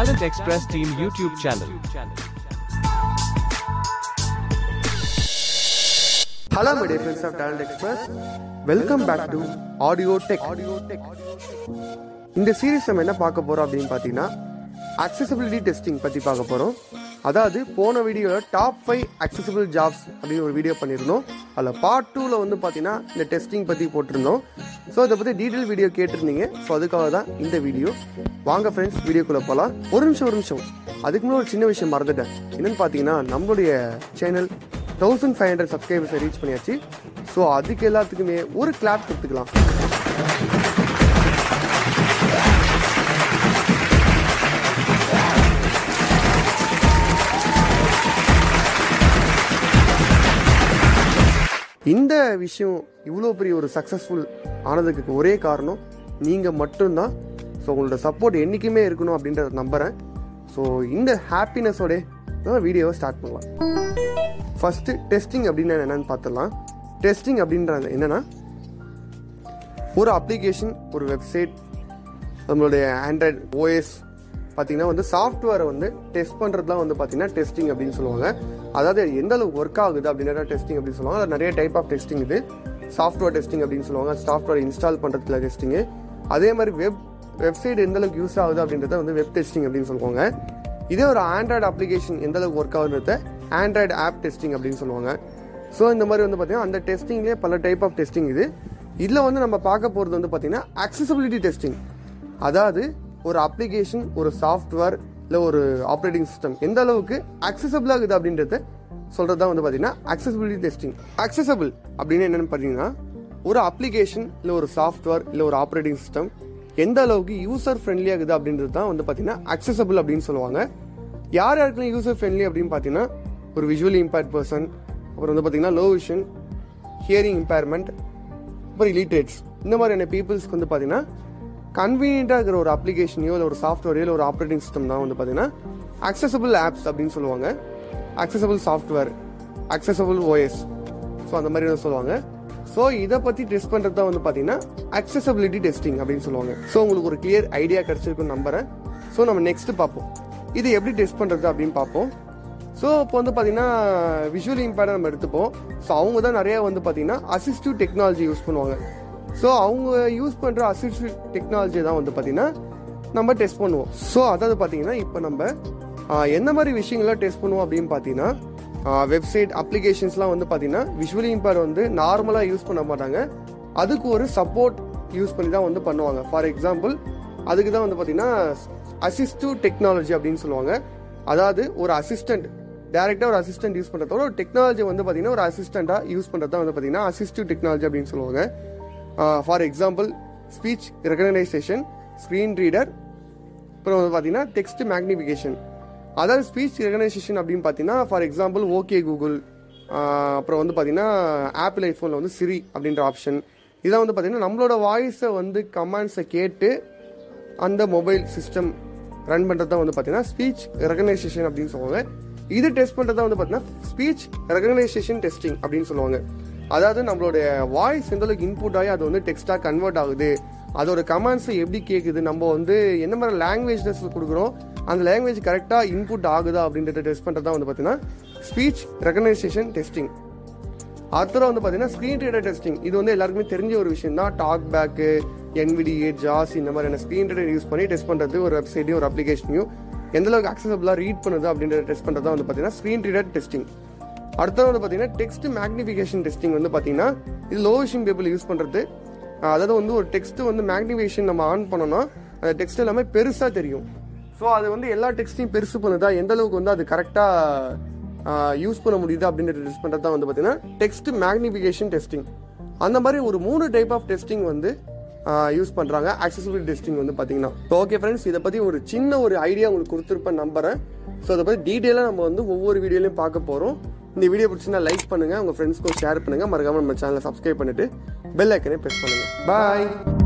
Talent Express Team YouTube channel. Hello, my dear friends of Talent Express. Welcome back to Audio Tech. Audio Tech. இந்த series நம்ம என்ன பார்க்க போறோம் அப்படின்னு பார்த்தீங்கன்னா அக்சசபிலிட்டி டெஸ்டிங் பற்றி பார்க்க போகிறோம் அதாவது போன வீடியோவில் டாப் ஃபைவ் அக்சசபிள் ஜாப்ஸ் அப்படின்னு ஒரு வீடியோ பண்ணியிருந்தோம் அதில் பார்ட் டூவில் வந்து பார்த்தீங்கன்னா இந்த டெஸ்டிங் பற்றி போட்டிருந்தோம் ஸோ அதை பற்றி டீட்டெயில் வீடியோ கேட்டிருந்தீங்க ஸோ அதுக்காக தான் இந்த வீடியோ வாங்க ஃப்ரெண்ட்ஸ் வீடியோக்குள்ளே போகலாம் ஒரு நிமிஷம் ஒரு நிமிஷம் அதுக்கு முன்னாடி ஒரு சின்ன விஷயம் மறந்துட்டேன் என்னன்னு பார்த்தீங்கன்னா நம்மளுடைய சேனல் தௌசண்ட் ஃபைவ் ஹண்ட்ரட் சப்ஸ்கிரைபர்ஸை ரீச் பண்ணியாச்சு ஸோ அதுக்கு எல்லாத்துக்குமே ஒரு கிளாப் கொடுத்துக்கலாம் இந்த விஷயம் இவ்வளோ பெரிய ஒரு சக்ஸஸ்ஃபுல் ஆனதுக்கு ஒரே காரணம் நீங்கள் மட்டும்தான் ஸோ உங்களோட சப்போர்ட் என்றைக்குமே இருக்கணும் அப்படின்றத நம்புகிறேன் ஸோ இந்த ஹாப்பினஸோட வீடியோவை ஸ்டார்ட் பண்ணலாம் ஃபஸ்ட்டு டெஸ்டிங் அப்படின்னு என்னென்னு பார்த்துடலாம் டெஸ்டிங் அப்படின்றது என்னென்னா ஒரு அப்ளிகேஷன் ஒரு வெப்சைட் நம்மளுடைய ஆண்ட்ராய்டு ஓஎஸ் பார்த்தீங்கன்னா வந்து சாஃப்ட்வேரை வந்து டெஸ்ட் பண்ணுறது தான் வந்து பார்த்தீங்கன்னா டெஸ்டிங் அப்படின்னு சொல்லுவாங்க அதாவது எந்த அளவுக்கு ஒர்க் ஆகுது அப்படின்னா டெஸ்டிங் அப்படின்னு சொல்லுவாங்க அது நிறைய டைப் ஆஃப் டெஸ்டிங் இது சாஃப்ட்வேர் டெஸ்டிங் அப்படின்னு சொல்லுவாங்க சாஃப்ட்வேர் இன்ஸ்டால் பண்ணுறதுல டெஸ்டிங்கு அதே மாதிரி வெப் வெப்சைட் எந்த அளவுக்கு யூஸ் ஆகுது அப்படின்றத வந்து வெப் டெஸ்டிங் அப்படின்னு சொல்லுவாங்க இதே ஒரு ஆண்ட்ராய்டு அப்ளிகேஷன் எந்த அளவுக்கு ஒர்க் ஆகுன்றத ஆண்ட்ராய்டு ஆப் டெஸ்டிங் அப்படின்னு சொல்லுவாங்க ஸோ இந்த மாதிரி வந்து பார்த்தீங்கன்னா அந்த டெஸ்டிங்லேயே பல டைப் ஆஃப் டெஸ்டிங் இது இதில் வந்து நம்ம பார்க்க போகிறது வந்து பார்த்தீங்கன்னா அக்சசபிலிட்டி டெஸ்டிங் அதாவது ஒரு அப்ளிகேஷன் ஒரு சாஃப்ட்வேர் இல்லை ஒரு ஆப்ரேட்டிங் சிஸ்டம் எந்த அளவுக்கு அக்சசபிள் ஆகுது அப்படின்றத சொல்கிறது தான் வந்து பார்த்தீங்கன்னா அக்சசபிலிட்டி டெஸ்டிங் அக்சசபிள் அப்படின்னு என்னென்னு பார்த்தீங்கன்னா ஒரு அப்ளிகேஷன் இல்லை ஒரு சாஃப்ட்வேர் இல்லை ஒரு ஆப்ரேட்டிங் சிஸ்டம் எந்த அளவுக்கு யூசர் ஃப்ரெண்ட்லி ஆகுது அப்படின்றது தான் வந்து பார்த்தீங்கன்னா அக்சசபிள் அப்படின்னு சொல்லுவாங்க யார் யாருக்குலாம் யூசர் ஃப்ரெண்ட்லி அப்படின்னு பார்த்தீங்கன்னா ஒரு விஷுவலி இம்பேர்ட் பர்சன் அப்புறம் வந்து பார்த்தீங்கன்னா லோ விஷன் ஹியரிங் இம்பேர்மெண்ட் அப்புறம் இலிட்ரேட்ஸ் இந்த மாதிரியான பீப்புள்ஸ்க்கு வந்து பார்த்தீங்கன்னா கன்வீனியண்ட்டாக இருக்கிற ஒரு அப்ளிகேஷனையோ இல்லை ஒரு சாஃப்ட்வேரையோ இல்லை ஒரு ஆப்ரேட்டிங் சிஸ்டம் தான் வந்து பார்த்தீங்கன்னா அக்சசபிள் ஆப்ஸ் அப்படின்னு சொல்லுவாங்க accessible software accessible OS so அந்த மாதிரி வந்து சொல்லுவாங்க ஸோ இதை பற்றி டெஸ்ட் பண்ணுறது தான் வந்து பார்த்தீங்கன்னா அக்சசபிலிட்டி டெஸ்டிங் அப்படின்னு சொல்லுவாங்க ஸோ உங்களுக்கு ஒரு கிளியர் ஐடியா கிடச்சிருக்குன்னு நம்புறேன் ஸோ நம்ம நெக்ஸ்ட் பார்ப்போம் இது எப்படி டெஸ்ட் பண்ணுறது அப்படின்னு பார்ப்போம் ஸோ இப்போ வந்து பார்த்தீங்கன்னா விஷுவல் இம்பேர்டை நம்ம எடுத்துப்போம் ஸோ அவங்க தான் நிறைய வந்து பார்த்தீங்கன்னா அசிஸ்டிவ் டெக்னாலஜி யூஸ் பண்ணுவாங்க ஸோ அவங்க யூஸ் பண்ணுற அசிஸ்டிவ் டெக்னாலஜி தான் வந்து பார்த்தீங்கன்னா நம்ம டெஸ்ட் பண்ணுவோம் ஸோ அதாவது பார்த்தீங்கன்னா இப்போ நம்ம ஆஹ், எந்த மாதிரி விஷயங்கள்லாம் டெஸ்ட் பண்ணுவோம் அப்படின்னு பார்த்தீங்கன்னா வெப்சைட் அப்ளிகேஷன்ஸ்லாம் வந்து பார்த்தீங்கன்னா விஷுவலி இம்பேர் வந்து நார்மலாக யூஸ் பண்ண மாட்டாங்க அதுக்கு ஒரு சப்போர்ட் யூஸ் பண்ணி தான் வந்து பண்ணுவாங்க ஃபார் எக்ஸாம்பிள் அதுக்கு தான் வந்து பார்த்தீங்கன்னா அசிஸ்டிவ் டெக்னாலஜி அப்படின்னு சொல்லுவாங்க அதாவது ஒரு அசிஸ்டன்ட் டேரெக்டாக ஒரு அசிஸ்டன்ட் யூஸ் பண்ணுறதோட ஒரு டெக்னாலஜி வந்து பார்த்தீங்கன்னா ஒரு அசிஸ்டண்ட்டாக யூஸ் பண்ணுறது தான் வந்து பார்த்தீங்கன்னா அசிஸ்டிவ் டெக்னாலஜி அப்படின்னு சொல்லுவாங்க for example speech recognition screen reader அப்புறம் வந்து பார்த்தீங்கன்னா டெக்ஸ்ட் மேக்னிஃபிகேஷன் அதாவது ஸ்பீச் ரெகனைசேஷன் அப்படின்னு பார்த்தீங்கன்னா ஃபார் எக்ஸாம்பிள் ஓகே கூகுள் அப்புறம் வந்து பார்த்தீங்கன்னா ஆப்பிள் ஐஃபோனில் வந்து சிரி அப்படின்ற ஆப்ஷன் இதான் வந்து பார்த்தீங்கன்னா நம்மளோட வாய்ஸை வந்து கமாண்ட்ஸை கேட்டு அந்த மொபைல் சிஸ்டம் ரன் பண்ணுறது தான் வந்து பார்த்தீங்கன்னா ஸ்பீச் ரெகனைசேஷன் அப்படின்னு சொல்லுவாங்க இது டெஸ்ட் பண்ணுறது தான் வந்து பார்த்தீங்கன்னா ஸ்பீச் ரெகனைசேஷன் டெஸ்டிங் அப்படின்னு சொல்லுவாங்க அதாவது நம்மளுடைய வாய்ஸ் எந்த அளவுக்கு இன்புட் ஆகி அது வந்து டெக்ஸ்ட்டாக கன்வெர்ட் ஆகுது அதோட கமாண்ட்ஸை எப்படி கேட்குது நம்ம வந்து என்ன மாதிரி லாங்குவேஜஸ் கொடுக்குறோம் அந்த லாங்குவேஜ் கரெக்டாக இன்புட் ஆகுதா அப்படின்றத டெஸ்ட் பண்ணுறது தான் வந்து பார்த்தீங்கன்னா ஸ்பீச் ரெகனைசேஷன் டெஸ்டிங் அடுத்தது வந்து பார்த்தீங்கன்னா ஸ்க்ரீன் ரீடர் டெஸ்டிங் இது வந்து எல்லாருக்குமே தெரிஞ்ச ஒரு விஷயம் தான் டாக் பேக்கு என்விடிஏ ஜாஸ் இந்த மாதிரியான ஸ்க்ரீன் ரீடர் யூஸ் பண்ணி டெஸ்ட் பண்ணுறது ஒரு வெப்சைட்டையும் ஒரு அப்ளிகேஷனையும் எந்த அளவுக்கு அக்சசபிளாக ரீட் பண்ணுது அப்படின்றத டெஸ்ட் பண்ணுறது தான் வந்து பார்த்தீங்கன்னா ஸ்க்ரீன் ரீடர் டெஸ்டிங் அடுத்தது வந்து பார்த்தீங்கன்னா டெக்ஸ்ட் மேக்னிஃபிகேஷன் டெஸ்டிங் வந்து பார்த்தீங்கன்னா இது லோ விஷன் பீப்புள் யூஸ் பண்ணுறது அதாவது வந்து ஒரு டெக்ஸ்ட் வந்து மேக்னிஃபிகேஷன் நம்ம ஆன் பண்ணோம்னா அந்த டெக்ஸ்ட் எல்லாமே பெருசாக தெரியும் ஸோ அது வந்து எல்லா டெக்ஸ்ட்டையும் பெருசு பண்ணுதா எந்த அளவுக்கு வந்து அது கரெக்டாக யூஸ் பண்ண முடியுது அப்படின்றத டெஸ்ட் பண்ணுறது தான் வந்து பார்த்தீங்கன்னா டெக்ஸ்ட் மேக்னிஃபிகேஷன் டெஸ்டிங் அந்த மாதிரி ஒரு மூணு டைப் ஆஃப் டெஸ்டிங் வந்து யூஸ் பண்ணுறாங்க accessibility டெஸ்டிங் வந்து பார்த்தீங்கன்னா ஓகே ஃப்ரெண்ட்ஸ் இதை பற்றி ஒரு சின்ன ஒரு ஐடியா உங்களுக்கு கொடுத்துருப்பேன் நம்புறேன் ஸோ அதை பற்றி டீட்டெயிலாக நம்ம வந்து ஒவ்வொரு வீடியோலையும் பார்க்க போகிறோம் இந்த வீடியோ பிடிச்சினா லைக் பண்ணுங்கள் உங்கள் ஃப்ரெண்ட்ஸ்க்கும் ஷேர் பண்ணுங்கள் மறக்காமல் நம்ம சேனலை சப்ஸ்கிரைப் பண்ணிட்டு பெல் ஐக்கனே ப்ரெஸ் பண்ணுங்கள் பாய்